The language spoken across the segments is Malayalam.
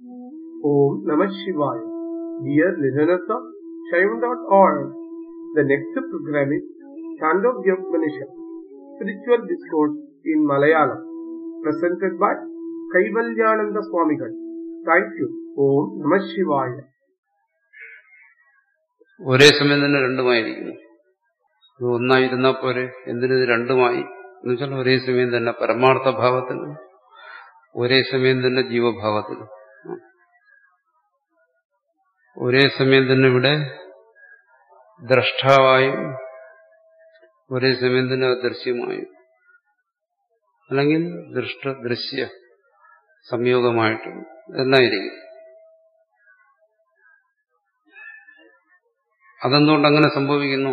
Om Namah Shivaya. Dear listeners of Shaivan.org, the next program is Chandogya Upanishad, Spiritual Discourse in Malayalam, presented by Kaivalyananda Swamigal. Thank you. Om Namah Shivaya. ഒരേ സമയം തന്നെ രണ്ടുമായിരിക്കുന്നു ഇത് ഒന്നായിരുന്നാൽ പോരെ എന്തിനത് രണ്ടുമായി എന്ന് വെച്ചാൽ ഒരേ സമയം തന്നെ പരമാർത്ഥ ഭാവത്തിലും ഒരേ സമയം തന്നെ ജീവഭാവത്തിലും ഒരേ സമയം തന്നെ ഇവിടെ ദ്രഷ്ടാവായും ഒരേ സമയം തന്നെ അദൃശ്യമായും അല്ലെങ്കിൽ ദൃഷ്ട ദൃശ്യ സംയോഗമായിട്ടും എന്നായിരിക്കും അതെന്തുകൊണ്ട് അങ്ങനെ സംഭവിക്കുന്നു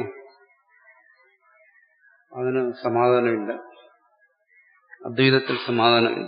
അതിന് സമാധാനമില്ല അദ്വൈതത്തിൽ സമാധാനമില്ല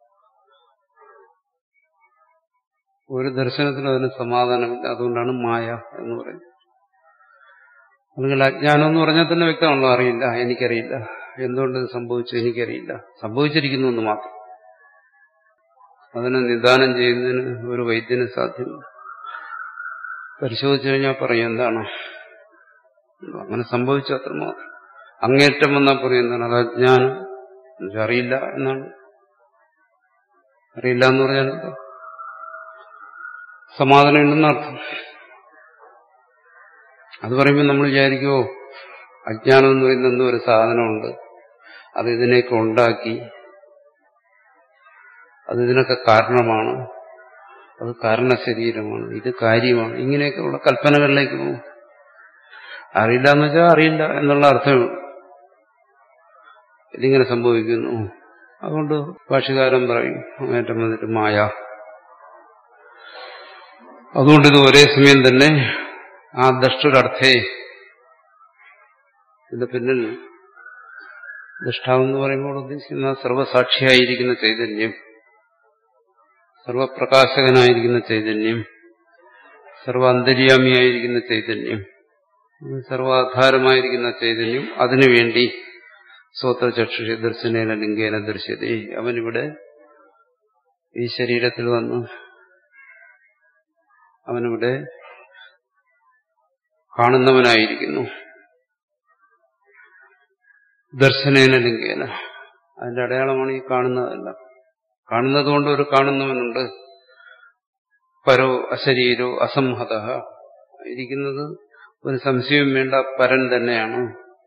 ഒരു ദർശനത്തിലും അതിന് സമാധാനമില്ല അതുകൊണ്ടാണ് മായ എന്ന് പറയുന്നത് അല്ലെങ്കിൽ അജ്ഞാനം എന്ന് പറഞ്ഞാൽ തന്നെ വ്യക്തമാണല്ലോ അറിയില്ല എനിക്കറിയില്ല എന്തുകൊണ്ട് ഇത് സംഭവിച്ചു എനിക്കറിയില്ല സംഭവിച്ചിരിക്കുന്നു എന്ന് മാത്രം അതിനെ നിദാനം ചെയ്യുന്നതിന് ഒരു വൈദ്യന് സാധ്യമല്ല പരിശോധിച്ചു കഴിഞ്ഞാൽ പറയും എന്താണ് അങ്ങനെ സംഭവിച്ചു അത്രമാത്രം അങ്ങേറ്റം വന്നാൽ പറയും എന്താണ് അത് അജ്ഞാനം എന്നുവെച്ചാൽ അറിയില്ല എന്നാണ് അറിയില്ല എന്ന് പറഞ്ഞാൽ എന്താ സമാധാനം ഉണ്ടെന്ന് അർത്ഥം അത് പറയുമ്പോൾ നമ്മൾ വിചാരിക്കുമോ അജ്ഞാനം എന്ന് പറയുന്ന എന്തോ ഒരു സാധനമുണ്ട് അത് ഇതിനെയൊക്കെ ഉണ്ടാക്കി അത് ഇതിനൊക്കെ കാരണമാണ് അത് കാരണശരീരമാണ് ഇത് കാര്യമാണ് ഇങ്ങനെയൊക്കെയുള്ള കൽപ്പനകളിലേക്ക് പോകും അറിയില്ല എന്ന് വെച്ചാൽ അറിയില്ല എന്നുള്ള അർത്ഥമേ ഇതിങ്ങനെ സംഭവിക്കുന്നു അതുകൊണ്ട് ഭാഷകാരൻ പറയും അങ്ങേറ്റം വന്നിട്ട് മായ അതുകൊണ്ട് ഇത് ഒരേ സമയം തന്നെ ആ ദഷ്ടൊരർത്ഥേ ഇതിന്റെ പിന്നിൽ ദൃഷ്ടാവെന്ന് പറയുമ്പോൾ ഉദ്ദേശിക്കുന്ന സർവസാക്ഷിയായിരിക്കുന്ന ചൈതന്യം സർവപ്രകാശകനായിരിക്കുന്ന ചൈതന്യം സർവ അന്തര്യാമിയായിരിക്കുന്ന ചൈതന്യം സർവാധാരമായിരിക്കുന്ന ചൈതന്യം അതിനുവേണ്ടി സ്വോത്രചക്ഷുഷ ദർശനേന ലിംഗേന ദൃശ്യതേ അവനിവിടെ ഈ ശരീരത്തിൽ വന്ന് അവനിവിടെ കാണുന്നവനായിരിക്കുന്നു ദർശനേന ലിംഗേന അതിന്റെ അടയാളമാണ് ഈ കാണുന്നതല്ല കാണുന്നത് കൊണ്ട് ഒരു കാണുന്നവനുണ്ട് പരോ അശരീരോ അസംഹത ഇരിക്കുന്നത് ഒരു സംശയവും വേണ്ട പരൻ തന്നെയാണ്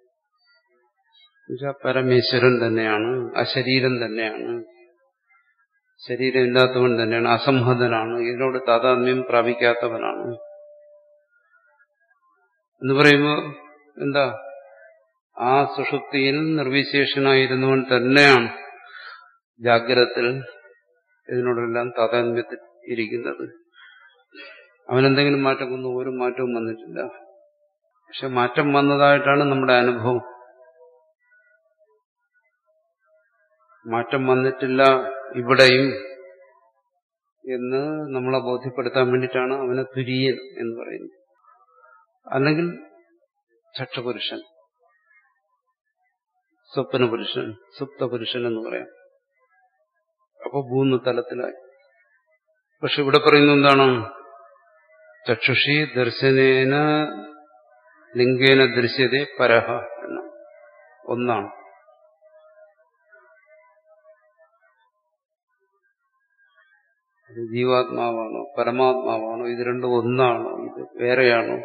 പരമേശ്വരൻ തന്നെയാണ് അശരീരം തന്നെയാണ് ശരീരമില്ലാത്തവൻ തന്നെയാണ് അസംഹതനാണ് ഇതിനോട് താതാത്മ്യം പ്രാപിക്കാത്തവനാണ് എന്ന് പറയുമ്പോൾ എന്താ ആ സുഷുപ്തിയിൽ നിർവിശേഷനായിരുന്നവൻ തന്നെയാണ് ജാഗ്രതത്തിൽ ഇതിനോടെല്ലാം താതാത്മ്യത്തിൽ ഇരിക്കുന്നത് അവനെന്തെങ്കിലും മാറ്റം വന്നു ഒരു മാറ്റവും വന്നിട്ടില്ല പക്ഷെ മാറ്റം വന്നതായിട്ടാണ് നമ്മുടെ അനുഭവം മാറ്റം വന്നിട്ടില്ല ഇവിടെയും എന്ന് നമ്മളെ ബോധ്യപ്പെടുത്താൻ വേണ്ടിയിട്ടാണ് അവനെ തുര്യൻ എന്ന് പറയുന്നത് അല്ലെങ്കിൽ ചക്ഷപുരുഷൻ സ്വപ്ന പുരുഷൻ സുപ്ത പുരുഷൻ എന്ന് പറയാം അപ്പൊ മൂന്ന് തലത്തിലായി പക്ഷെ ഇവിടെ പറയുന്നത് എന്താണ് ചക്ഷുഷി ദർശനേന ലിംഗേന ദൃശ്യത പരഹ എന്ന ഒന്നാണ് ഇത് ജീവാത്മാവാണോ പരമാത്മാവാണോ ഇത് രണ്ടും ഒന്നാണോ ഇത് വേറെയാണോ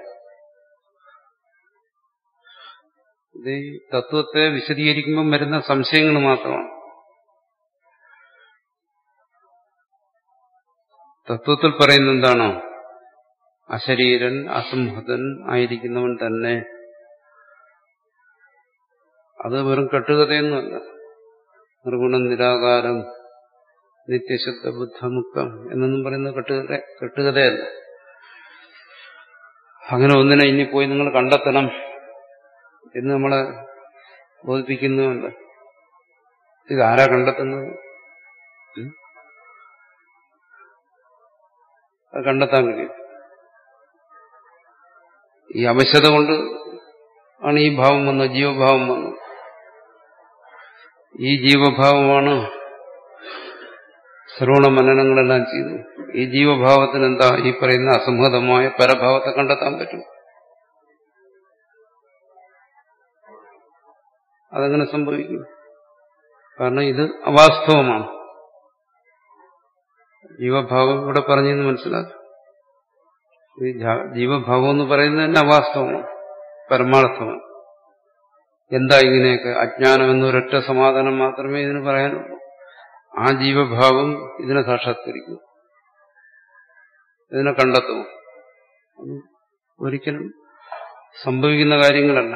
ഇത് ഈ തത്വത്തെ വിശദീകരിക്കുമ്പോൾ വരുന്ന സംശയങ്ങൾ മാത്രമാണ് തത്വത്തിൽ പറയുന്ന എന്താണോ അശരീരൻ അസംഹതൻ ആയിരിക്കുന്നവൻ തന്നെ അത് വെറും കെട്ടുകഥയൊന്നുമല്ല നിർഗുണം നിരാകാരം നിത്യശുദ്ധ ബുദ്ധമുക്തം എന്നൊന്നും പറയുന്ന കെട്ടുകഥ കെട്ടുകഥയല്ല അങ്ങനെ ഒന്നിനെ ഇനി പോയി നിങ്ങൾ കണ്ടെത്തണം എന്ന് നമ്മളെ ബോധിപ്പിക്കുന്നുമല്ല ഇത് ആരാ കണ്ടെത്തുന്നത് അത് കണ്ടെത്താൻ കഴിയും ഈ അവശത കൊണ്ട് ആണ് ഈ ഭാവം വന്നത് ജീവഭാവം വന്നത് ഈ ജീവഭാവമാണ് ശ്രവണ മനനങ്ങളെല്ലാം ചെയ്യുന്നു ഈ ജീവഭാവത്തിന് എന്താ ഈ പറയുന്ന അസംഹതമായ പരഭാവത്തെ കണ്ടെത്താൻ പറ്റും അതെങ്ങനെ സംഭവിക്കും കാരണം ഇത് അവാസ്തവമാണ് ജീവഭാവം ഇവിടെ പറഞ്ഞെന്ന് മനസ്സിലാക്കും ഈ ജീവഭാവം എന്ന് പറയുന്നത് തന്നെ അവാസ്തവമാണ് പരമാർത്ഥമാണ് എന്താ ഇങ്ങനെയൊക്കെ അജ്ഞാനം എന്നൊരൊറ്റ സമാധാനം മാത്രമേ ഇതിന് പറയാനുള്ളൂ ആ ജീവഭാവം ഇതിനെ സാക്ഷാത്കരിക്കും ഇതിനെ കണ്ടെത്തും ഒരിക്കലും സംഭവിക്കുന്ന കാര്യങ്ങളല്ല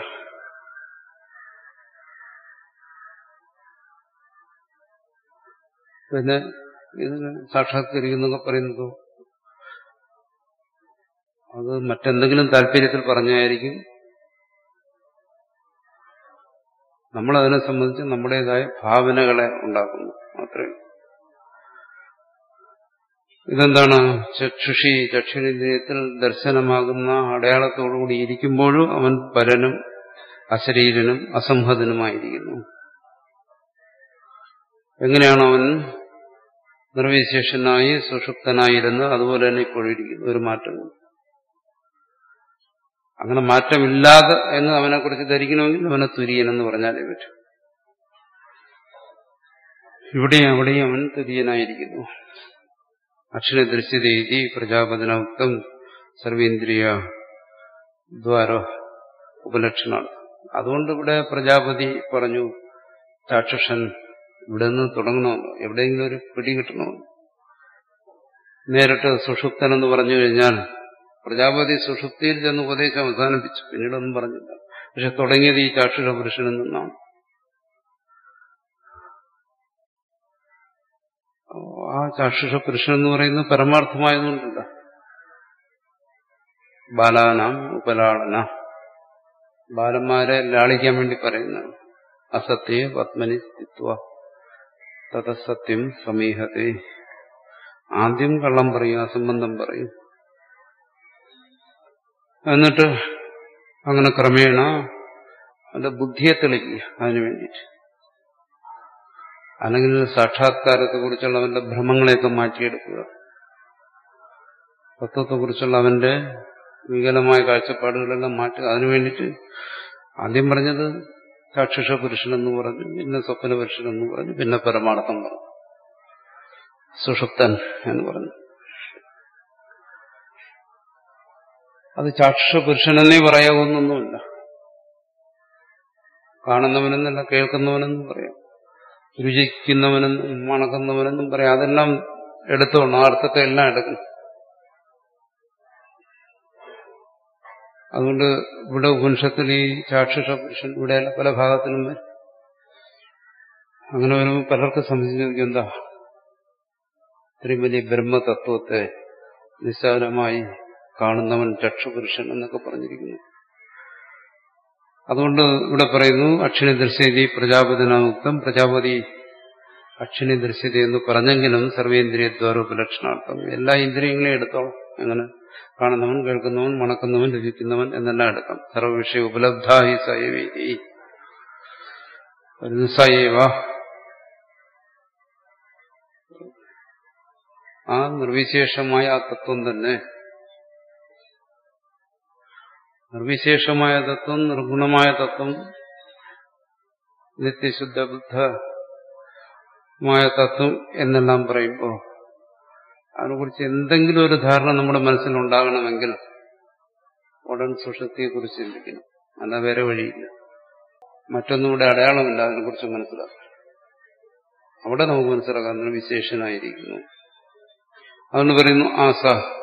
പിന്നെ ഇതിനെ സാക്ഷാത്കരിക്കുന്നൊക്കെ പറയുന്നതോ അത് മറ്റെന്തെങ്കിലും താല്പര്യത്തിൽ പറഞ്ഞായിരിക്കും നമ്മളതിനെ സംബന്ധിച്ച് നമ്മുടേതായ ഭാവനകളെ ഉണ്ടാക്കുന്നു മാത്രമേ ഇതെന്താണ് ചക്ഷുഷി ചക്ഷുരേന്ദ്രിയത്തിൽ ദർശനമാകുന്ന അടയാളത്തോടുകൂടി ഇരിക്കുമ്പോഴും അവൻ പരനും അശരീരനും അസംഹതനുമായിരിക്കുന്നു എങ്ങനെയാണ് അവൻ നിർവിശേഷനായി സുഷുപ്തനായിരുന്ന് അതുപോലെ തന്നെ ഇപ്പോഴും ഇരിക്കുന്നു ഒരു മാറ്റവും അങ്ങനെ മാറ്റമില്ലാതെ എന്ന് അവനെക്കുറിച്ച് ധരിക്കണമെങ്കിൽ അവനെ തുര്യൻ എന്ന് പറഞ്ഞാലേ പറ്റും ഇവിടെയും അവിടെയും അവൻ തുര്യനായിരിക്കുന്നു അക്ഷര ദൃശ്യതീതി പ്രജാപതിനോക്തം സർവേന്ദ്രിയ ദ്വാര ഉപലക്ഷണമാണ് അതുകൊണ്ട് ഇവിടെ പ്രജാപതി പറഞ്ഞു ചാക്ഷുഷൻ ഇവിടെ നിന്ന് തുടങ്ങണമല്ലോ എവിടെയെങ്കിലും ഒരു പിടി കിട്ടണമല്ലോ നേരിട്ട് സുഷുപ്തൻ എന്ന് പറഞ്ഞു കഴിഞ്ഞാൽ പ്രജാപതി സുഷുപ്തിയിൽ ചെന്ന് ഉപദേശം അവസാനിപ്പിച്ചു പിന്നീടൊന്നും പറഞ്ഞില്ല പക്ഷെ തുടങ്ങിയത് ഈ ചാക്ഷുഷ പുരുഷനിൽ നിന്നാണ് ആ ചാക്ഷുഷ പുരുഷൻ എന്ന് പറയുന്നത് പരമാർത്ഥമായതുകൊണ്ടല്ല ബാലാനാം ഉപലാളന ബാലന്മാരെ ലാളിക്കാൻ വേണ്ടി പറയുന്നതാണ് അസത്യ പത്മനി സ്ഥിത്വ തതസത്യം സമീഹത്തെ ആദ്യം കള്ളം പറയും അസംബന്ധം പറയും എന്നിട്ട് അങ്ങനെ ക്രമേണ അവന്റെ ബുദ്ധിയെ തെളിക്കുക അതിനു വേണ്ടിയിട്ട് അല്ലെങ്കിൽ സാക്ഷാത്കാരത്തെ കുറിച്ചുള്ള അവന്റെ ഭ്രമങ്ങളെയൊക്കെ മാറ്റിയെടുക്കുക തത്വത്തെക്കുറിച്ചുള്ള അവന്റെ വികലമായ കാഴ്ചപ്പാടുകളെല്ലാം മാറ്റുക അതിനു വേണ്ടിയിട്ട് ആദ്യം പറഞ്ഞത് ചാക്ഷുഷ പുരുഷനെന്ന് പറഞ്ഞു പിന്നെ സ്വപ്ന പുരുഷനെന്ന് പറഞ്ഞു പിന്നെ പരമാർത്ഥം പറഞ്ഞു സുഷുപ്തൻ എന്ന് പറഞ്ഞു അത് ചാക്ഷുഷ പുരുഷനെന്നേ പറയാവുന്നൊന്നുമില്ല കാണുന്നവനെന്നല്ല കേൾക്കുന്നവനെന്നും പറയാം രുചിക്കുന്നവനെന്നും മണക്കുന്നവനെന്നും പറയാം അതെല്ലാം എടുത്തോണം ആ അർത്ഥത്തെ എല്ലാം എടുക്കണം അതുകൊണ്ട് ഇവിടെ ഉപനിഷത്തിൽ ഈ ചാക്ഷുഷ പുരുഷൻ ഇവിടെയല്ല പല ഭാഗത്തിലും വരും അങ്ങനെ വരുമ്പോൾ പലർക്കും സംബന്ധിച്ചു എന്താ ഇത്രയും വലിയ ബ്രഹ്മതത്വത്തെ നിസ്സാരമായി കാണുന്നവൻ ചക്ഷുപുരുഷൻ എന്നൊക്കെ പറഞ്ഞിരിക്കുന്നു അതുകൊണ്ട് ഇവിടെ പറയുന്നു അക്ഷിണി ദൃശ്യതി പ്രജാപതിനാമുക്തം പ്രജാപതി അക്ഷിണി ദൃശ്യത എന്ന് പറഞ്ഞെങ്കിലും സർവേന്ദ്രിയദ്വാരോപലക്ഷണാർത്ഥം എല്ലാ ഇന്ദ്രിയങ്ങളെയും എടുത്തോളാം അങ്ങനെ കാണുന്നവൻ കേൾക്കുന്നവൻ മണക്കുന്നവൻ രുചിക്കുന്നവൻ എന്നെല്ലാം എടുക്കാം സർവവിഷയ ഉപലബ്ധാഹി സയവേദി സയവ ആ നിർവിശേഷമായ ആ തത്വം തന്നെ നിർവിശേഷമായ തത്വം നിർഗുണമായ തത്വം നിത്യശുദ്ധ ബുദ്ധമായ തത്വം എന്നെല്ലാം പറയുമ്പോൾ അതിനെക്കുറിച്ച് എന്തെങ്കിലും ഒരു ധാരണ നമ്മുടെ മനസ്സിലുണ്ടാകണമെങ്കിൽ ഉടൻ സുഷൃത്തിയെക്കുറിച്ച് ചിന്തിക്കണം അല്ല വേറെ വഴിയില്ല മറ്റൊന്നും ഇവിടെ അടയാളമില്ല അതിനെക്കുറിച്ച് മനസ്സിലാക്കാം അവിടെ നമുക്ക് മനസ്സിലാക്കാം അതിന് വിശേഷനായിരിക്കുന്നു അതുകൊണ്ട് പറയുന്നു ആസ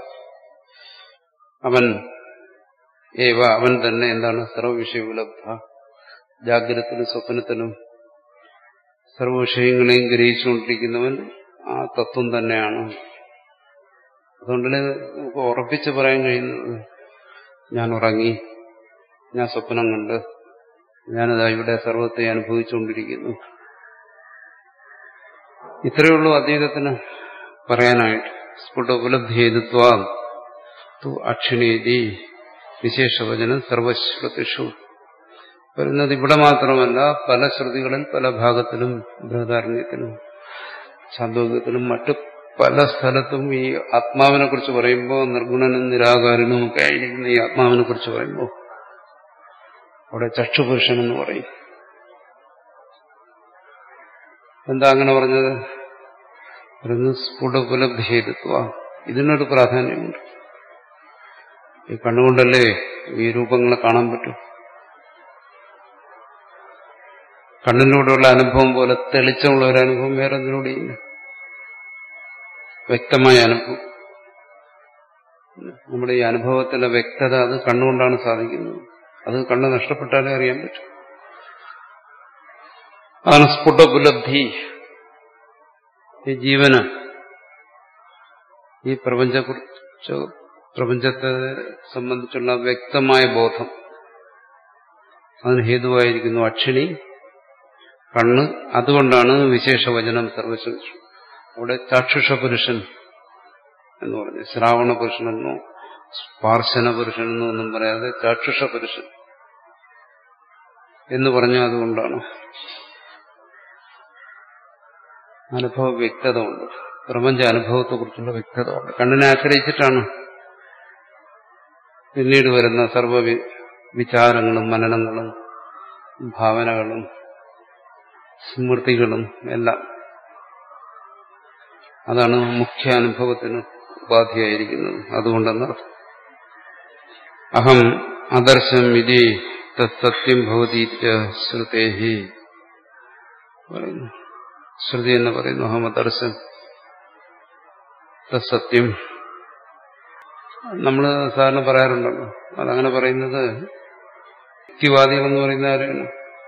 അവൻ ഏവ അവൻ തന്നെ എന്താണ് സർവവിഷയവിലബ്ധ ജാഗ്രതത്തിലും സ്വപ്നത്തിലും സർവവിഷയങ്ങളെയും ഗ്രഹിച്ചുകൊണ്ടിരിക്കുന്നവൻ ആ തത്വം തന്നെയാണ് അതുകൊണ്ട് നമുക്ക് ഉറപ്പിച്ച് പറയാൻ കഴിയുന്നത് ഞാൻ ഉറങ്ങി ഞാൻ സ്വപ്നം കണ്ട് ഞാനതാ ഇവിടെ സർവത്തെ അനുഭവിച്ചുകൊണ്ടിരിക്കുന്നു ഇത്രയുള്ളൂ അതീതത്തിന് പറയാനായിട്ട് സ്ഫുട ഉപലബ്ധി ഹേതുത്വ അക്ഷിണീതി വിശേഷവചനം സർവശ്രുതിഷു വരുന്നത് ഇവിടെ മാത്രമല്ല പല ശ്രുതികളിൽ പല ഭാഗത്തിലും ബൃഹദാരണ്യത്തിലും ചാന്തോക്യത്തിലും മറ്റു പല സ്ഥലത്തും ഈ ആത്മാവിനെ കുറിച്ച് പറയുമ്പോൾ നിർഗുണനും നിരാകാരനും ഒക്കെ ആയിരിക്കുന്ന ഈ ആത്മാവിനെ കുറിച്ച് പറയുമ്പോൾ അവിടെ ചക്ഷുപുരുഷൻ എന്ന് പറയും എന്താ അങ്ങനെ പറഞ്ഞത് പറയുന്നു സ്ഫുടോപലബ്ധി ചെയ്തിത്വ ഇതിനൊരു പ്രാധാന്യമുണ്ട് ഈ കണ്ണുകൊണ്ടല്ലേ ഈ രൂപങ്ങളെ കാണാൻ പറ്റും കണ്ണിലൂടെയുള്ള അനുഭവം പോലെ തെളിച്ചമുള്ള ഒരു അനുഭവം വേറെ ഒന്നിലൂടെയില്ല വ്യക്തമായ അനുഭവം നമ്മുടെ ഈ അനുഭവത്തിലെ വ്യക്തത അത് കണ്ണുകൊണ്ടാണ് സാധിക്കുന്നത് അത് കണ്ണ് നഷ്ടപ്പെട്ടാലേ അറിയാൻ പറ്റും അതാണ് സ്ഫുടോപലബ്ധി ഈ ജീവന് ഈ പ്രപഞ്ചക്കുറിച്ച് പ്രപഞ്ചത്തെ സംബന്ധിച്ചുള്ള വ്യക്തമായ ബോധം അതിന് ഹേതുവായിരിക്കുന്നു അക്ഷിണി കണ്ണ് അതുകൊണ്ടാണ് വിശേഷവചനം സർവശിച്ചു അവിടെ ചാക്ഷുഷ പുരുഷൻ എന്ന് പറഞ്ഞു ശ്രാവണ പുരുഷനെന്നോ സ്പാർശന പുരുഷനെന്നോ ഒന്നും പറയാതെ ചാക്ഷുഷ പുരുഷൻ എന്ന് പറഞ്ഞ അതുകൊണ്ടാണ് അനുഭവ വ്യക്തത ഉണ്ട് പ്രപഞ്ച അനുഭവത്തെക്കുറിച്ചുള്ള വ്യക്തത ഉണ്ട് കണ്ണിനെ ആശ്രയിച്ചിട്ടാണ് പിന്നീട് വരുന്ന സർവ വിചാരങ്ങളും മനനങ്ങളും ഭാവനകളും സ്മൃതികളും എല്ലാം അതാണ് മുഖ്യ അനുഭവത്തിന് ഉപാധിയായിരിക്കുന്നത് അതുകൊണ്ടെന്നർത്ഥം അഹം അദർശം ഇതി തത്സത്യം ഭവതി ശ്രുതേഹി പറയുന്നു ശ്രുതി എന്ന് പറയുന്നു അഹം അദർശം തത്സത്യം നമ്മൾ സാധാരണ പറയാറുണ്ടല്ലോ അതങ്ങനെ പറയുന്നത് യുക്തിവാദികൾ എന്ന് പറയുന്ന ആരാണ്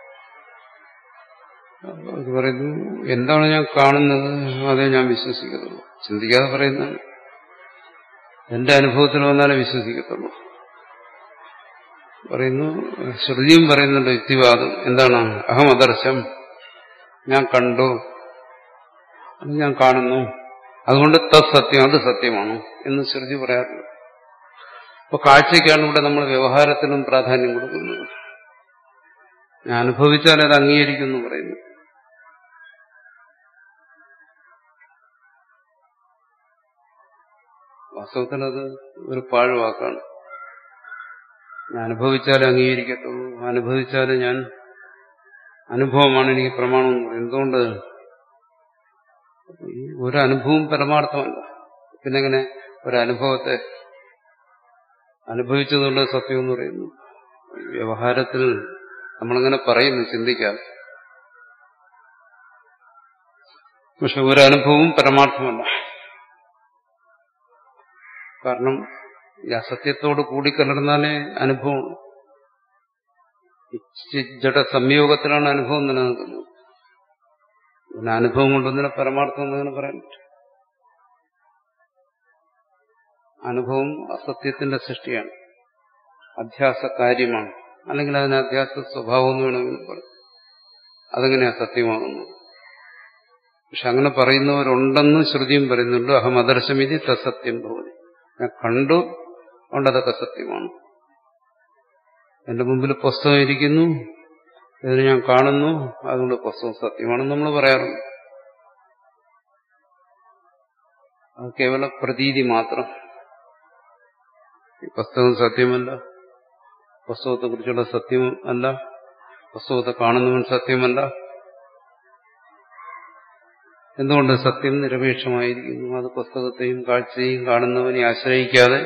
അവർ പറയുന്നു എന്താണ് ഞാൻ കാണുന്നത് അതേ ഞാൻ വിശ്വസിക്കത്തുള്ളൂ ചിന്തിക്കാതെ പറയുന്നതാണ് എന്റെ അനുഭവത്തിൽ വന്നാലേ വിശ്വസിക്കത്തുള്ളൂ പറയുന്നു ശ്രുതിയും പറയുന്നുണ്ട് യുക്തിവാദം എന്താണ് അഹം അദർശം ഞാൻ കണ്ടു അത് ഞാൻ കാണുന്നു അതുകൊണ്ട് തത് സത്യം അത് സത്യമാണ് എന്ന് ശ്രുതി പറയാറുണ്ട് അപ്പൊ കാഴ്ചയ്ക്കാണ് ഇവിടെ നമ്മൾ വ്യവഹാരത്തിനും പ്രാധാന്യം കൊടുക്കുന്നത് ഞാൻ അനുഭവിച്ചാൽ അത് അംഗീകരിക്കുന്നു പറയുന്നു വാസ്തവത്തിൽ അത് ഒരു പാഴ്വാക്കാണ് ഞാൻ അനുഭവിച്ചാലേ അംഗീകരിക്കത്തുള്ളൂ അനുഭവിച്ചാലേ ഞാൻ അനുഭവമാണ് എനിക്ക് പ്രമാണം എന്ന് പറയുന്നത് എന്തുകൊണ്ട് ഈ ഒരു അനുഭവം പരമാർത്ഥമല്ല പിന്നെ എങ്ങനെ ഒരനുഭവത്തെ അനുഭവിച്ചതുകൊണ്ട് സത്യം എന്ന് പറയുന്നു വ്യവഹാരത്തിൽ നമ്മളങ്ങനെ പറയുന്നു ചിന്തിക്കാൻ പക്ഷെ ഒരനുഭവവും പരമാർത്ഥമല്ല കാരണം ഈ അസത്യത്തോട് കൂടിക്കലർന്നാലേ അനുഭവം ജഡ സംയോഗത്തിലാണ് അനുഭവം നിലനിൽക്കുന്നത് പിന്നെ അനുഭവം കൊണ്ടൊന്നിനെ പരമാർത്ഥം എന്നങ്ങനെ പറയാൻ പറ്റും അനുഭവം അസത്യത്തിന്റെ സൃഷ്ടിയാണ് അധ്യാസ കാര്യമാണ് അല്ലെങ്കിൽ അതിന് അധ്യാസ സ്വഭാവം എന്ന് വേണമെങ്കിൽ പറയും അതെങ്ങനെയാ സത്യമാകുന്നു പക്ഷെ അങ്ങനെ പറയുന്നവരുണ്ടെന്ന് ശ്രുതിയും പറയുന്നുണ്ട് അഹം അദർശമിതി തസത്യം ഭവതി ഞാൻ കണ്ടു അതുകൊണ്ട് അതൊക്കെ സത്യമാണ് എന്റെ മുമ്പിൽ പുസ്തകം ഇരിക്കുന്നു ഇതിനെ ഞാൻ കാണുന്നു അതുകൊണ്ട് പുസ്തകം സത്യമാണെന്ന് നമ്മൾ പറയാറുണ്ട് അത് കേവല പ്രതീതി മാത്രം ഈ പുസ്തകം സത്യമല്ല പുസ്തകത്തെക്കുറിച്ചുള്ള സത്യം അല്ല പുസ്തകത്തെ കാണുന്നവൻ സത്യമല്ല എന്തുകൊണ്ട് സത്യം നിരപേക്ഷമായിരിക്കുന്നു അത് പുസ്തകത്തെയും കാഴ്ചയും കാണുന്നവനെ ആശ്രയിക്കാതെ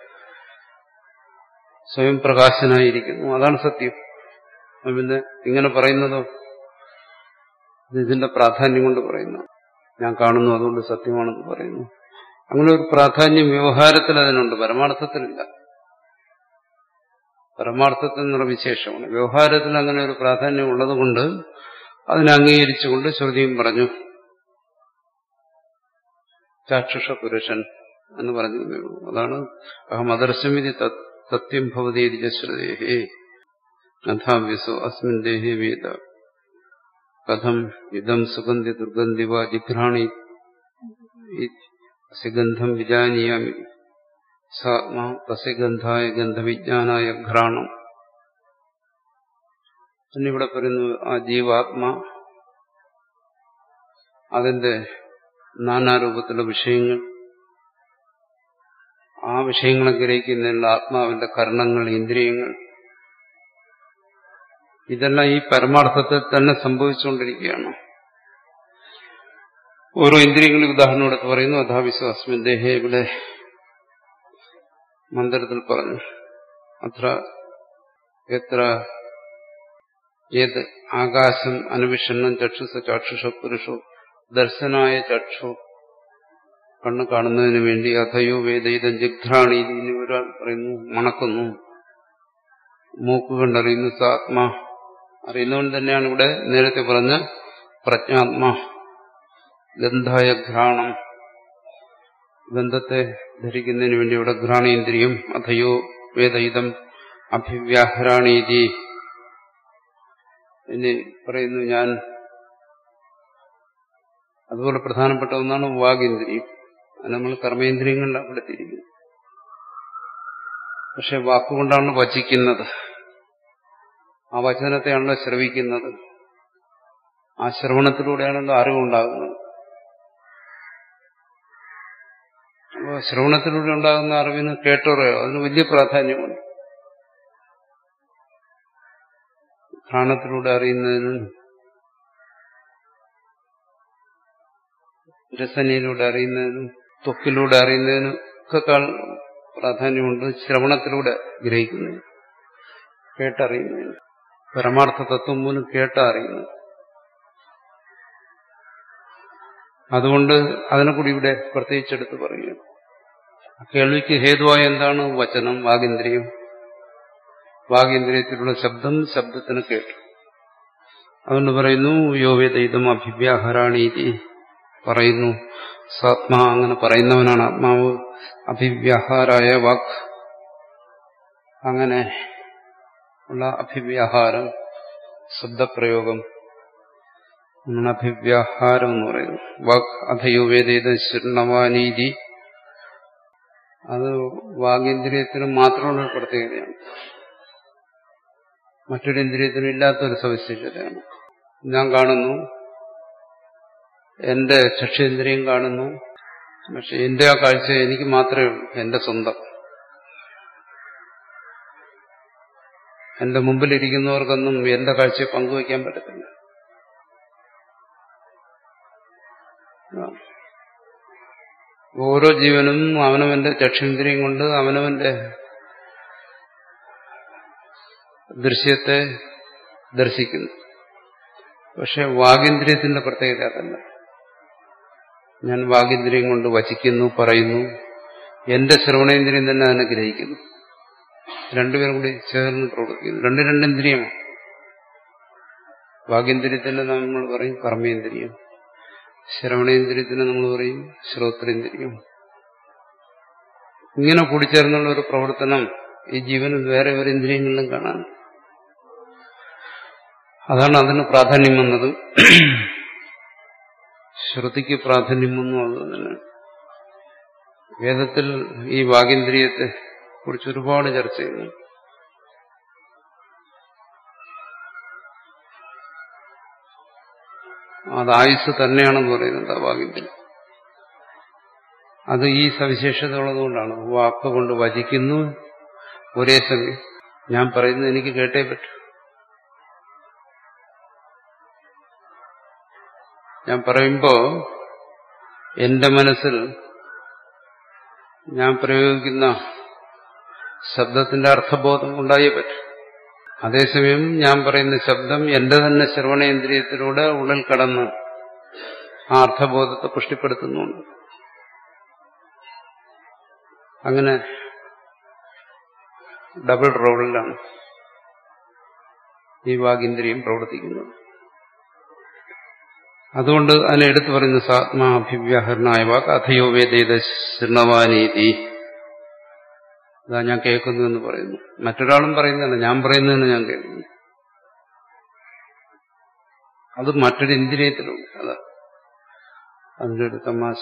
സ്വയം പ്രകാശനായിരിക്കുന്നു അതാണ് സത്യം പിന്നെ ഇങ്ങനെ പറയുന്നതോ ഇത് ഇതിന്റെ പ്രാധാന്യം കൊണ്ട് പറയുന്നു ഞാൻ കാണുന്നു അതുകൊണ്ട് സത്യമാണെന്ന് പറയുന്നു അങ്ങനെ ഒരു പ്രാധാന്യം വ്യവഹാരത്തിൽ അതിനുണ്ട് പരമാർത്ഥത്തിലില്ല പരമാർത്ഥത്തിൽ നിന്നുള്ള വിശേഷമാണ് വ്യവഹാരത്തിൽ അങ്ങനെ ഒരു പ്രാധാന്യം ഉള്ളതുകൊണ്ട് അതിനെ അംഗീകരിച്ചുകൊണ്ട് ശ്രുതിയും പറഞ്ഞു ചാക്ഷുഷ പുരുഷൻ എന്ന് പറഞ്ഞു അതാണ് അഹം അദർശമിതി സത്യം ഭവതീതി ശ്രുതേഹേ അഥാവ്യസോ അസ്മിൻ ദേഹേ വേദ കഥം ഇതം സുഗന്ധി ദുർഗന്ധി വാ ജിഘ്രാണി ഗന്ധം വിജാനീയാമി സാത്മാ തസ്യ ഗന്ധായ ഗന്ധവിജ്ഞാനായ ഘ്രാണം എന്നിവിടെ പറയുന്നു ആ ജീവാത്മാ അതിന്റെ നാനാരൂപത്തിലുള്ള വിഷയങ്ങൾ ആ വിഷയങ്ങളെ ഗ്രഹിക്കുന്നതിനുള്ള ആത്മാവിന്റെ കർണങ്ങൾ ഇന്ദ്രിയങ്ങൾ ഇതെല്ലാം ഈ പരമാർത്ഥത്തിൽ തന്നെ സംഭവിച്ചുകൊണ്ടിരിക്കുകയാണ് ഓരോ ഇന്ദ്രിയങ്ങളും ഉദാഹരണം എടുത്ത് പറയുന്നു അഥാവിശ്വാസമിൻ ദേഹേ ഇവിടെ മന്ത്രത്തിൽ പറഞ്ഞു അത്ര എത്ര ഏത് ആകാശം അനുവിഷണം ചക്ഷുസ ചാക്ഷുഷ പുരുഷോ ദർശനായ ചക്ഷു കണ്ണ് കാണുന്നതിന് വേണ്ടി അഥയോ വേദയിതം ജിഘ്രാണി ഇനി ഒരാൾ പറയുന്നു മണക്കുന്നു മൂക്ക് കണ്ടറിയുന്നു സാത്മാ അറിയുന്നവൻ തന്നെയാണ് ഇവിടെ നേരത്തെ പറഞ്ഞ പ്രജ്ഞാത്മാ ഗന്ധായ ഘ്രാണം ഗന്ധത്തെ ധരിക്കുന്നതിന് വേണ്ടി ഇവിടെ ഘ്രാണേന്ദ്രിയം അഥയോ വേദയിതം അഭിവ്യാഹ്രാണീതി ഇനി പറയുന്നു ഞാൻ അതുപോലെ പ്രധാനപ്പെട്ട ഒന്നാണ് വാഗേന്ദ്രിയം അത് നമ്മൾ കർമ്മേന്ദ്രിയങ്ങളിലാണ് പെടുത്തിയിരിക്കുന്നത് പക്ഷെ വാക്കുകൊണ്ടാണ് വചിക്കുന്നത് ആ വചനത്തെയാണല്ലോ ശ്രവിക്കുന്നത് ആ ശ്രവണത്തിലൂടെയാണല്ലോ അറിവുണ്ടാകുന്നത് അപ്പോൾ ശ്രവണത്തിലൂടെ ഉണ്ടാകുന്ന അറിവിന് കേട്ടോറയോ അതിന് വലിയ പ്രാധാന്യമുണ്ട് ഘ്രാണത്തിലൂടെ അറിയുന്നതിനും രസനയിലൂടെ അറിയുന്നതിനും ത്വക്കിലൂടെ അറിയുന്നതിനും ഒക്കെ പ്രാധാന്യമുണ്ട് ശ്രവണത്തിലൂടെ ഗ്രഹിക്കുന്നതിന് കേട്ടറിയുന്നതിന് പരമാർത്ഥ തത്വം പോലും കേട്ടറിയുന്നു അതുകൊണ്ട് അതിനെ കൂടി ഇവിടെ പ്രത്യേകിച്ചെടുത്ത് പറയുകയാണ് കേൾവിക്ക് ഹേതുവായ എന്താണ് വചനം വാഗേന്ദ്രിയം വാഗേന്ദ്രിയത്തിലുള്ള ശബ്ദം ശബ്ദത്തിന് കേട്ടു അതുകൊണ്ട് പറയുന്നു യോവേദയിതം അഭിവ്യാഹരാണീതി പറയുന്നു സാത്മാ അങ്ങനെ പറയുന്നവനാണ് ആത്മാവ് അഭിവ്യാഹാരായ വാക്ക് അങ്ങനെ ഉള്ള അഭിവ്യാഹാരം ശബ്ദപ്രയോഗം എന്നാണ് അഭിവ്യാഹാരം എന്ന് പറയുന്നു വാക് അധയോവേദേത ശൃണവാനീതി അത് വാഗേന്ദ്രിയത്തിന് മാത്രമുള്ള ഒരു പ്രത്യേകതയാണ് മറ്റൊരു ഇന്ദ്രിയത്തിനും ഇല്ലാത്തൊരു സവിശേഷതയാണ് ഞാൻ കാണുന്നു എന്റെ ചക്ഷേന്ദ്രിയം കാണുന്നു പക്ഷെ എന്റെ ആ കാഴ്ച എനിക്ക് മാത്രമേ ഉള്ളൂ എന്റെ സ്വന്തം എന്റെ മുമ്പിലിരിക്കുന്നവർക്കൊന്നും എന്റെ കാഴ്ചയെ പങ്കുവയ്ക്കാൻ പറ്റത്തില്ല ഓരോ ജീവനും അവനവന്റെ ചക്ഷേന്ദ്രിയം കൊണ്ട് അവനവന്റെ ദൃശ്യത്തെ ദർശിക്കുന്നു പക്ഷെ വാഗേന്ദ്രിയത്തിന്റെ പ്രത്യേകത അതല്ല ഞാൻ വാഗേന്ദ്രിയം കൊണ്ട് വചിക്കുന്നു പറയുന്നു എന്റെ ശ്രവണേന്ദ്രിയം തന്നെ അതിനെ ഗ്രഹിക്കുന്നു രണ്ടുപേരും കൂടി ചേർന്ന് പ്രവർത്തിക്കുന്നു രണ്ട് രണ്ട് ഇന്ദ്രിയമാണ് വാഗേന്ദ്രിയത്തിന് നമ്മൾ പറയും കർമ്മേന്ദ്രിയം ശ്രവണേന്ദ്രിയത്തിന് നമ്മൾ പറയും ശ്രോത്രേന്ദ്രിയം ഇങ്ങനെ കൂടിച്ചേർന്നുള്ള ഒരു പ്രവർത്തനം ഈ ജീവന് വേറെ ഒരു ഇന്ദ്രിയങ്ങളിലും കാണാൻ അതാണ് അതിന് പ്രാധാന്യം വന്നത് ശ്രുതിക്ക് പ്രാധാന്യം വന്നു അത് തന്നെ വേദത്തിൽ ഈ വാഗേന്ദ്രിയത്തെ കുറിച്ച് ഒരുപാട് ചർച്ച ചെയ്യുന്നു അത് ആയുസ് തന്നെയാണെന്ന് പറയുന്നത് ആ വാഗേന്ദ്രിയം അത് ഈ സവിശേഷത ഉള്ളതുകൊണ്ടാണ് വാക്ക് കൊണ്ട് വചിക്കുന്നു ഒരേ സമയം ഞാൻ പറയുന്നത് എനിക്ക് കേട്ടേ പറ്റൂ ഞാൻ പറയുമ്പോ എന്റെ മനസ്സിൽ ഞാൻ പ്രയോഗിക്കുന്ന ശബ്ദത്തിന്റെ അർത്ഥബോധം ഉണ്ടായേ പറ്റും അതേസമയം ഞാൻ പറയുന്ന ശബ്ദം എന്റെ തന്നെ ശ്രവണേന്ദ്രിയത്തിലൂടെ ഉള്ളിൽ കടന്ന് ആ അർത്ഥബോധത്തെ പുഷ്ടിപ്പെടുത്തുന്നുണ്ട് അങ്ങനെ ഡബിൾ റോളിലാണ് ഈ വാഗിന്ദ്രിയം പ്രവർത്തിക്കുന്നത് അതുകൊണ്ട് അതിനെ എടുത്തു പറയുന്ന സാത്മാഭിവ്യാഹരണായ വാക്ക് അഥയോ വേദേത ശൃണവാനീതി അതാ ഞാൻ കേൾക്കുന്നു എന്ന് പറയുന്നു മറ്റൊരാളും പറയുന്നതല്ല ഞാൻ പറയുന്നതെന്ന് ഞാൻ കേൾക്കുന്നു അത് മറ്റൊരു ഇന്ദ്രിയത്തിലുണ്ട് അതാ അതിൻ്റെ ഒരു തമാശ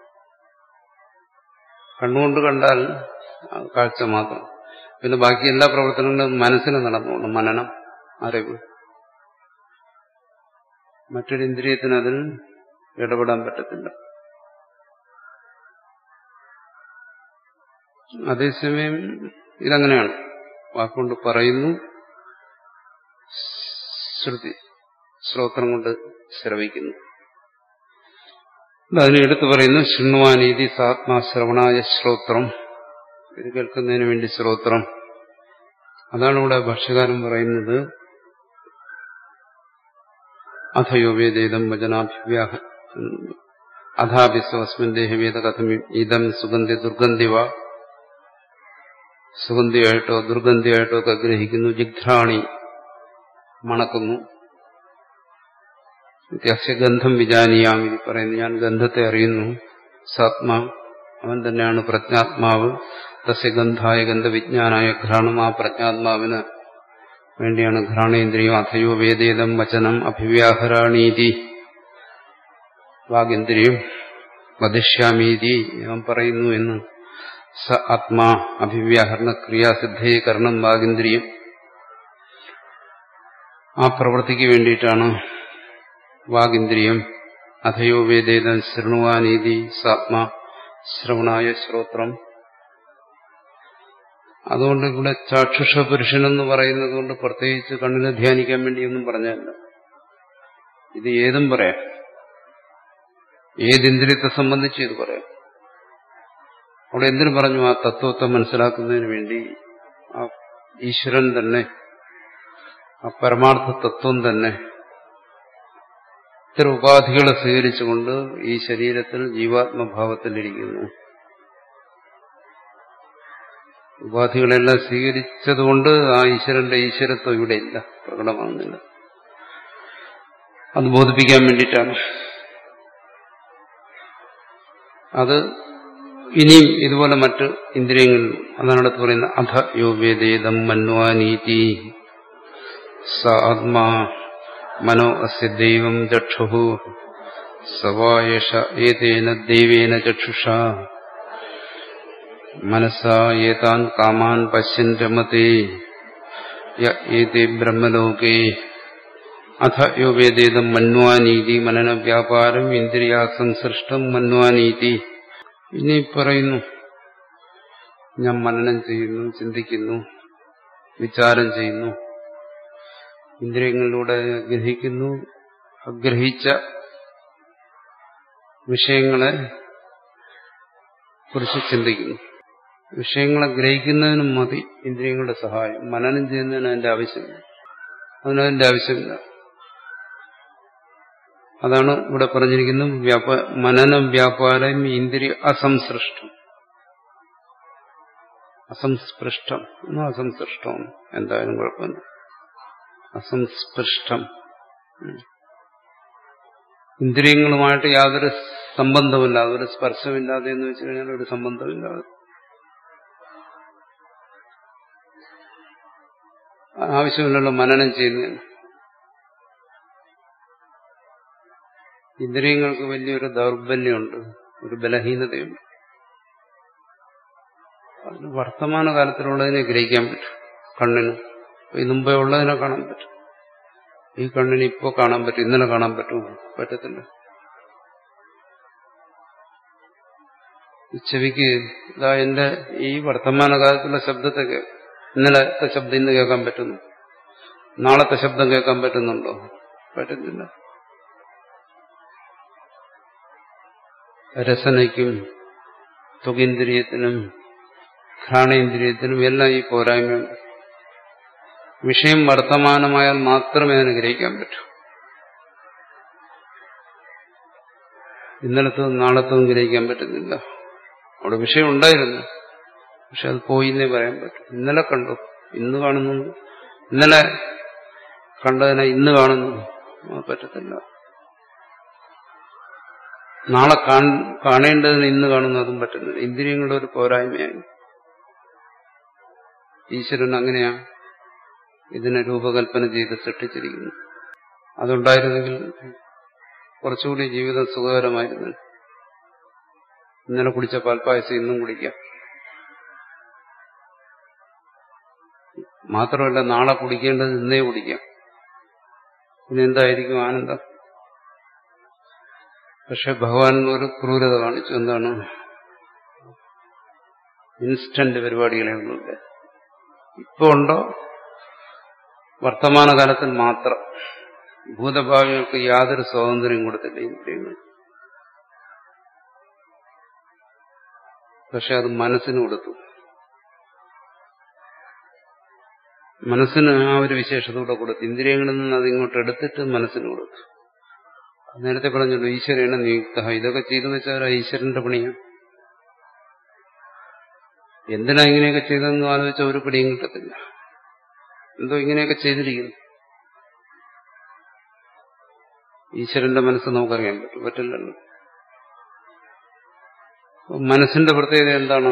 കണ്ണുകൊണ്ട് കണ്ടാൽ കാഴ്ച മാത്രം പിന്നെ ബാക്കി എല്ലാ പ്രവർത്തനങ്ങളും മനസ്സിൽ നടന്നുകൊണ്ട് മനനം അറിവ് മറ്റൊരു ഇന്ദ്രിയത്തിന് അതിൽ ഇടപെടാൻ പറ്റത്തില്ല അതേസമയം ഇതങ്ങനെയാണ് വാക്കുകൊണ്ട് പറയുന്നു ശ്രുതി ശ്രോത്രം കൊണ്ട് ശ്രവിക്കുന്നു അതിന് എടുത്തു പറയുന്നു ശൃണ്വാനീതി സാത്മാശ്രവണായ ശ്രോത്രം ഇത് കേൾക്കുന്നതിന് വേണ്ടി ശ്രോത്രം അതാണ് ഇവിടെ ഭാഷ്യകാരൻ പറയുന്നത് അഥയോവേദേതം വചനാഭിവ്യാഹ അഥാഭിസ്വസ്മിൻ ദേഹവേദ കഥം ഇതം സുഗന്ധി ദുർഗന്ധിവ സുഗന്ധിയായിട്ടോ ദുർഗന്ധിയായിട്ടോ ഒക്കെ ഗ്രഹിക്കുന്നു ജിഘ്രാണി മണക്കുന്നു വ്യത്യാസ്യ ഗന്ധം വിജാനിയാം ഇത് പറയുന്നു ഞാൻ ഗന്ധത്തെ അറിയുന്നു സാത്മാ അവൻ തന്നെയാണ് പ്രജ്ഞാത്മാവ് തസ്യ ഗന്ധായ ഗന്ധവിജ്ഞാനായ ഘ്രാണം ആ പ്രജ്ഞാത്മാവിന് വേണ്ടിയാണ് ഘ്രാണേന്ദ്രിയം അഥയോ വേദേതം വചനം അഭിവ്യാഹരാണീതി വാഗേന്ദ്രിയം വധിഷ്യാമീതി അവൻ പറയുന്നു എന്ന് സ ആത്മാ അഭിവ്യാഹരണ ക്രിയാസിദ്ധീകരണം വാഗേന്ദ്രിയം ആ പ്രവൃത്തിക്ക് വേണ്ടിയിട്ടാണ് വാഗിന്ദ്രിയം അഥയോ വേദേതം ശൃണുവാനീതി സാത്മാ ശ്രവണായ ശ്രോത്രം അതുകൊണ്ട് ഇവിടെ ചാക്ഷുഷ പുരുഷനെന്ന് പറയുന്നത് കൊണ്ട് പ്രത്യേകിച്ച് കണ്ണിനെ ധ്യാനിക്കാൻ വേണ്ടിയൊന്നും പറഞ്ഞല്ല ഇത് ഏതും പറയാം ഏതിന്ദ്രിയത്തെ സംബന്ധിച്ച് ഇത് പറയാം അവിടെ എന്തിനു പറഞ്ഞു ആ തത്വത്തെ മനസ്സിലാക്കുന്നതിന് വേണ്ടി ആ ഈശ്വരൻ തന്നെ ആ പരമാർത്ഥ തത്വം തന്നെ ഇത്തരം ഉപാധികളെ സ്വീകരിച്ചുകൊണ്ട് ഈ ശരീരത്തിൽ ജീവാത്മഭാവത്തിലിരിക്കുന്നു ഉപാധികളെല്ലാം സ്വീകരിച്ചതുകൊണ്ട് ആ ഈശ്വരന്റെ ഈശ്വരത്വം ഇവിടെ ഇല്ല പ്രകടമാകുന്നില്ല അത് ബോധിപ്പിക്കാൻ വേണ്ടിയിട്ടാണ് അത് ഇനിയും ഇതുപോലെ മറ്റ് ഇന്ദ്രിയങ്ങളിൽ അതാണ് അടുത്ത് പറയുന്നത് അധ യോവേദേതം മന്വാനീതി സ ആത്മാ മനോ അസ്യ ദൈവം ചക്ഷു സവായഷ ഏതേന ദൈവേന ചക്ഷുഷ മനസാ ഏതാൻ കാമാൻ പശ്യൻ രമത്തെ ഏതേ ബ്രഹ്മലോകേ അഥ യോ വേദേതം മന്വാനീതി മനന വ്യാപാരം ഇന്ദ്രിയാസംസൃഷ്ടം മന്വാനീതി ഇനി പറയുന്നു ഞാൻ മനനം ചെയ്യുന്നു ചിന്തിക്കുന്നു വിചാരം ചെയ്യുന്നു ഇന്ദ്രിയങ്ങളിലൂടെ ഗ്രഹിക്കുന്നു ഗ്രഹിച്ച വിഷയങ്ങളെ കുറിച്ച് ചിന്തിക്കുന്നു വിഷയങ്ങളെ ഗ്രഹിക്കുന്നതിനും മതി ഇന്ദ്രിയങ്ങളുടെ സഹായം മനനം ചെയ്യുന്നതിന് അതിന്റെ ആവശ്യമില്ല അതിനതിന്റെ ആവശ്യമില്ല അതാണ് ഇവിടെ പറഞ്ഞിരിക്കുന്നത് വ്യാപ മനനം വ്യാപാരം ഇന്ദ്രിയ അസംസൃഷ്ടം അസംസ്പൃഷ്ടം എന്നോ അസംസൃഷ്ടം എന്തായാലും കുഴപ്പമില്ല അസംസ്പൃഷ്ടം ഇന്ദ്രിയങ്ങളുമായിട്ട് യാതൊരു സംബന്ധമില്ലാതെ ഒരു സ്പർശമില്ലാതെ എന്ന് വെച്ച് കഴിഞ്ഞാൽ ഒരു സംബന്ധമില്ലാതെ ആവശ്യമില്ലല്ലോ മനനം ചെയ്യുന്നതിന് ഇന്ദ്രിയങ്ങൾക്ക് വലിയൊരു ദൗർബല്യമുണ്ട് ഒരു ബലഹീനതയുണ്ട് അതിന് വർത്തമാന കാലത്തിലുള്ളതിനെ ഗ്രഹിക്കാൻ പറ്റും കണ്ണിന് ഈ മുമ്പേ ഉള്ളതിനെ കാണാൻ പറ്റും ഈ കണ്ണിന് ഇപ്പോൾ കാണാൻ പറ്റും ഇന്നലെ കാണാൻ പറ്റുമോ പറ്റത്തില്ല ഈ ചെവിക്ക് ഇതാ എന്റെ ഈ വർത്തമാനകാലത്തുള്ള ശബ്ദത്തെ ഇന്നലത്തെ ശബ്ദം ഇന്ന് കേൾക്കാൻ പറ്റുന്നു നാളത്തെ ശബ്ദം കേൾക്കാൻ പറ്റുന്നുണ്ടോ പറ്റുന്നില്ല രസനയ്ക്കും തുകേന്ദ്രിയത്തിനും ഘ്രാണേന്ദ്രിയത്തിനും എല്ലാം ഈ പോരായ്മയുണ്ട് വിഷയം വർത്തമാനമായാൽ മാത്രമേ അതിന് ഗ്രഹിക്കാൻ പറ്റൂ ഇന്നലത്തതും നാളത്തതും ഗ്രഹിക്കാൻ പറ്റുന്നില്ല അവിടെ വിഷയം ഉണ്ടായിരുന്നു പക്ഷെ അത് പോയിന്നേ പറയാൻ പറ്റും ഇന്നലെ കണ്ടു ഇന്ന് കാണുന്നു ഇന്നലെ കണ്ടതിനെ ഇന്ന് കാണുന്നു പറ്റത്തില്ല നാളെ കാണേണ്ടതിന് ഇന്ന് കാണുന്നു അതും പറ്റുന്നില്ല ഇന്ദ്രിയങ്ങളുടെ ഒരു പോരായ്മയാണ് ഈശ്വരൻ അങ്ങനെയാ ഇതിനെ രൂപകൽപ്പന ചെയ്ത് സൃഷ്ടിച്ചിരിക്കുന്നു അതുണ്ടായിരുന്നെങ്കിൽ കുറച്ചുകൂടി ജീവിതം സുഖകരമായിരുന്നു ഇന്നലെ കുടിച്ച പാൽപ്പായസം ഇന്നും കുടിക്കാം മാത്രമല്ല നാളെ കുടിക്കേണ്ടത് ഇന്നേ കുടിക്കാം പിന്നെ എന്തായിരിക്കും ആനന്ദം പക്ഷെ ഭഗവാൻ ഒരു ക്രൂരത കാണിച്ചു എന്താണ് ഇൻസ്റ്റന്റ് പരിപാടികളെ ഒന്നുമില്ല ഇപ്പോൾ ഉണ്ടോ വർത്തമാനകാലത്തിൽ മാത്രം ഭൂതഭാവികൾക്ക് യാതൊരു സ്വാതന്ത്ര്യം കൊടുത്തില്ല ഇന്ദ്രിയങ്ങൾ പക്ഷെ അത് മനസ്സിന് കൊടുത്തു മനസ്സിന് ആ ഒരു വിശേഷത കൂടെ കൊടുത്തു ഇന്ദ്രിയങ്ങളിൽ നിന്ന് അതിങ്ങോട്ട് എടുത്തിട്ട് മനസ്സിന് കൊടുത്തു നേരത്തെ പറഞ്ഞല്ലോ ഈശ്വരനെ നിയുക്ത ഇതൊക്കെ ചെയ്തു വെച്ചാൽ ഈശ്വരന്റെ പണിയാണ് എന്തിനാ ഇങ്ങനെയൊക്കെ ചെയ്തതെന്ന് ആലോചിച്ച ഒരു പിടിയും കിട്ടത്തില്ല എന്തോ ഇങ്ങനെയൊക്കെ ചെയ്തിരിക്കുന്നു ഈശ്വരന്റെ മനസ്സ് നമുക്കറിയാൻ പറ്റും പറ്റില്ലല്ലോ മനസ്സിന്റെ പ്രത്യേകത എന്താണ്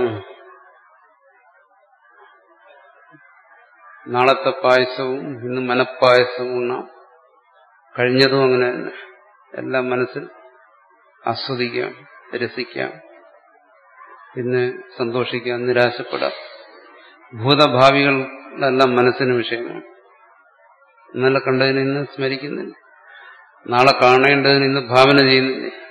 നാളത്തെ പായസവും ഇന്ന് മനപ്പായസവും ഉണ്ണാം കഴിഞ്ഞതും അങ്ങനെ തന്നെ എല്ലാം മനസ്സിൽ ആസ്വദിക്കാം രസിക്കാം പിന്നെ സന്തോഷിക്കാം നിരാശപ്പെടാം ഭൂതഭാവികളെല്ലാം മനസ്സിന് വിഷയമാണ് ഇന്നലെ കണ്ടതിന് ഇന്ന് സ്മരിക്കുന്നില്ല നാളെ കാണേണ്ടതിന് ഇന്ന് ഭാവന ചെയ്യുന്നില്ലേ